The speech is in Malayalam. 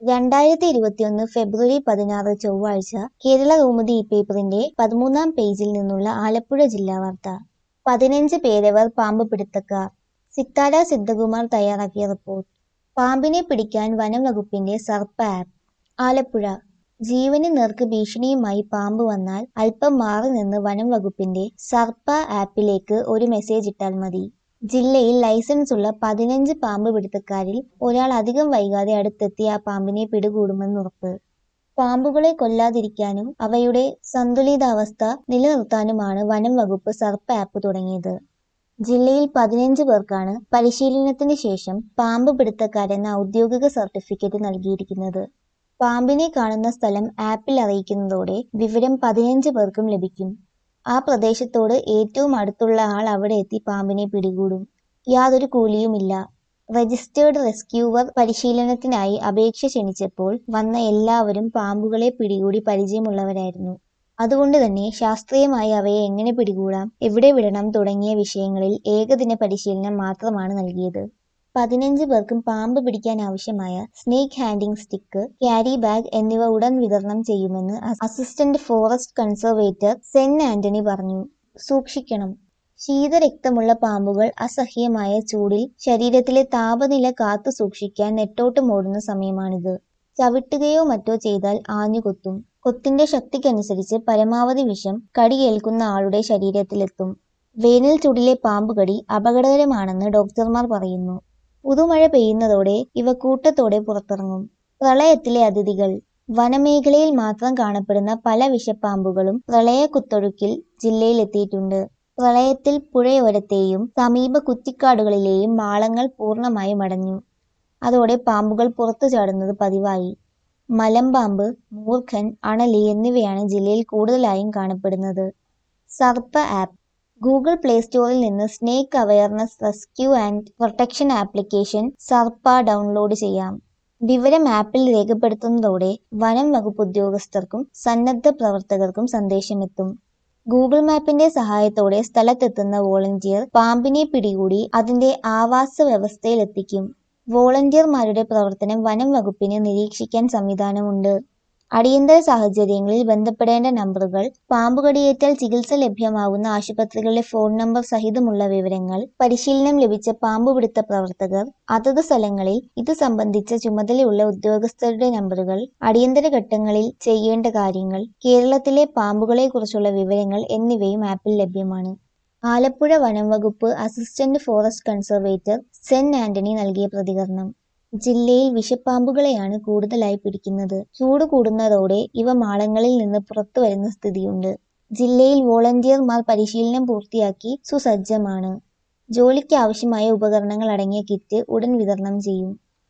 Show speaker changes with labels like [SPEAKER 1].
[SPEAKER 1] രണ്ടായിരത്തി ഇരുപത്തിയൊന്ന് ഫെബ്രുവരി പതിനാറ് ചൊവ്വാഴ്ച കേരള കൗമുദി ഈ പേപ്പറിന്റെ പതിമൂന്നാം പേജിൽ നിന്നുള്ള ആലപ്പുഴ ജില്ലാ വാർത്ത പതിനഞ്ച് പേരവർ പാമ്പ് പിടുത്തക്കാർ സിത്താര സിദ്ധകുമാർ തയ്യാറാക്കിയ റിപ്പോർട്ട് പാമ്പിനെ പിടിക്കാൻ വനം വകുപ്പിന്റെ സർപ്പ ആപ്പ് ആലപ്പുഴ ജീവന് നേർക്ക് ഭീഷണിയുമായി പാമ്പ് വന്നാൽ അല്പം മാറി നിന്ന് വനം വകുപ്പിന്റെ സർപ്പ ആപ്പിലേക്ക് ഒരു മെസ്സേജ് ഇട്ടാൽ മതി ജില്ലയിൽ ലൈസൻസ് ഉള്ള പതിനഞ്ച് പാമ്പ് പിടുത്തക്കാരിൽ ഒരാൾ അധികം വൈകാതെ അടുത്തെത്തി ആ പാമ്പിനെ പിടികൂടുമെന്ന് ഉറപ്പ് പാമ്പുകളെ കൊല്ലാതിരിക്കാനും അവയുടെ സന്തുലിതാവസ്ഥ നിലനിർത്താനുമാണ് വനം വകുപ്പ് സർപ്പ ആപ്പ് തുടങ്ങിയത് ജില്ലയിൽ പതിനഞ്ച് പേർക്കാണ് പരിശീലനത്തിന് ശേഷം പാമ്പ് പിടുത്തക്കാരെന്ന ഔദ്യോഗിക സർട്ടിഫിക്കറ്റ് നൽകിയിരിക്കുന്നത് പാമ്പിനെ കാണുന്ന സ്ഥലം ആപ്പിൽ അറിയിക്കുന്നതോടെ വിവരം പതിനഞ്ച് പേർക്കും ലഭിക്കും ആ പ്രദേശത്തോട് ഏറ്റവും അടുത്തുള്ള ആൾ അവിടെ എത്തി പാമ്പിനെ പിടികൂടും യാതൊരു കൂലിയുമില്ല രജിസ്റ്റേർഡ് റെസ്ക്യൂവർ പരിശീലനത്തിനായി അപേക്ഷ ക്ഷണിച്ചപ്പോൾ വന്ന എല്ലാവരും പാമ്പുകളെ പിടികൂടി പരിചയമുള്ളവരായിരുന്നു അതുകൊണ്ട് തന്നെ ശാസ്ത്രീയമായി അവയെ എങ്ങനെ പിടികൂടാം എവിടെ വിടണം തുടങ്ങിയ വിഷയങ്ങളിൽ ഏകദിന പരിശീലനം മാത്രമാണ് നൽകിയത് പതിനഞ്ച് പേർക്കും പാമ്പ് പിടിക്കാൻ ആവശ്യമായ snake handling stick carry bag എന്നിവ ഉടൻ വിതരണം ചെയ്യുമെന്ന് assistant forest conservator Sen Antony പറഞ്ഞു സൂക്ഷിക്കണം ശീതരക്തമുള്ള പാമ്പുകൾ അസഹ്യമായ ചൂടിൽ ശരീരത്തിലെ താപനില കാത്തു സൂക്ഷിക്കാൻ നെട്ടോട്ടമോടുന്ന സമയമാണിത് ചവിട്ടുകയോ മറ്റോ ചെയ്താൽ ആഞ്ഞുകൊത്തും കൊത്തിന്റെ ശക്തിക്കനുസരിച്ച് പരമാവധി വിഷം കടിയേൽക്കുന്ന ആളുടെ ശരീരത്തിലെത്തും വേനൽ ചൂടിലെ പാമ്പുകടി അപകടകരമാണെന്ന് ഡോക്ടർമാർ പറയുന്നു പുതുമഴ പെയ്യുന്നതോടെ ഇവ കൂട്ടത്തോടെ പുറത്തിറങ്ങും പ്രളയത്തിലെ അതിഥികൾ വനമേഖലയിൽ മാത്രം കാണപ്പെടുന്ന പല വിഷപ്പാമ്പുകളും പ്രളയ കുത്തൊഴുക്കിൽ ജില്ലയിൽ എത്തിയിട്ടുണ്ട് പ്രളയത്തിൽ പുഴയോരത്തെയും സമീപ കുറ്റിക്കാടുകളിലെയും മാളങ്ങൾ പൂർണ്ണമായും അടഞ്ഞു അതോടെ പാമ്പുകൾ പുറത്തു ചാടുന്നത് പതിവായി മലമ്പാമ്പ് മൂർഖൻ അണലി എന്നിവയാണ് ജില്ലയിൽ കൂടുതലായും കാണപ്പെടുന്നത് സർപ്പ ആപ്പ് ഗൂഗിൾ പ്ലേ സ്റ്റോറിൽ നിന്ന് snake awareness rescue and protection application Sarpa download ചെയ്യാം വിവരം ആപ്പിൽ രേഖപ്പെടുത്തുന്നതോടെ വനം വകുപ്പ് ഉദ്യോഗസ്ഥർക്കും സന്നദ്ധ പ്രവർത്തകർക്കും സന്ദേശമെത്തും ഗൂഗിൾ മാപ്പിന്റെ സഹായത്തോടെ സ്ഥലത്തെത്തുന്ന വോളണ്ടിയർ പാമ്പിനെ പിടികൂടി അതിന്റെ ആവാസ വ്യവസ്ഥയിലെത്തിക്കും വോളണ്ടിയർമാരുടെ പ്രവർത്തനം വനം വകുപ്പിന് നിരീക്ഷിക്കാൻ സംവിധാനമുണ്ട് അടിയന്തര സാഹചര്യങ്ങളിൽ ബന്ധപ്പെടേണ്ട നമ്പറുകൾ പാമ്പുകടിയേറ്റാൽ ചികിത്സ ലഭ്യമാകുന്ന ആശുപത്രികളിലെ ഫോൺ നമ്പർ സഹിതമുള്ള വിവരങ്ങൾ പരിശീലനം ലഭിച്ച പാമ്പുപിടുത്ത പ്രവർത്തകർ അതത് സ്ഥലങ്ങളിൽ ഇത് സംബന്ധിച്ച ചുമതലയുള്ള ഉദ്യോഗസ്ഥരുടെ നമ്പറുകൾ അടിയന്തര ഘട്ടങ്ങളിൽ ചെയ്യേണ്ട കാര്യങ്ങൾ കേരളത്തിലെ പാമ്പുകളെക്കുറിച്ചുള്ള വിവരങ്ങൾ എന്നിവയും ആപ്പിൽ ലഭ്യമാണ് ആലപ്പുഴ വനം വകുപ്പ് assistant forest conservator Sen Antony നൽകിയ പ്രതികരണം ജില്ലയിൽ വിഷപ്പാമ്പുകളെയാണ് കൂടുതലായി പിടിക്കുന്നത് ചൂട് കൂടുന്നതോടെ ഇവ മാളങ്ങളിൽ നിന്ന് പുറത്തു വരുന്ന സ്ഥിതിയുണ്ട് ജില്ലയിൽ വോളണ്ടിയർമാർ പരിശീലനം പൂർത്തിയാക്കി സുസജ്ജമാണ് ജോലിക്ക് ആവശ്യമായ ഉപകരണങ്ങൾ അടങ്ങിയ കിറ്റ് ഉടൻ വിതരണം ചെയ്യും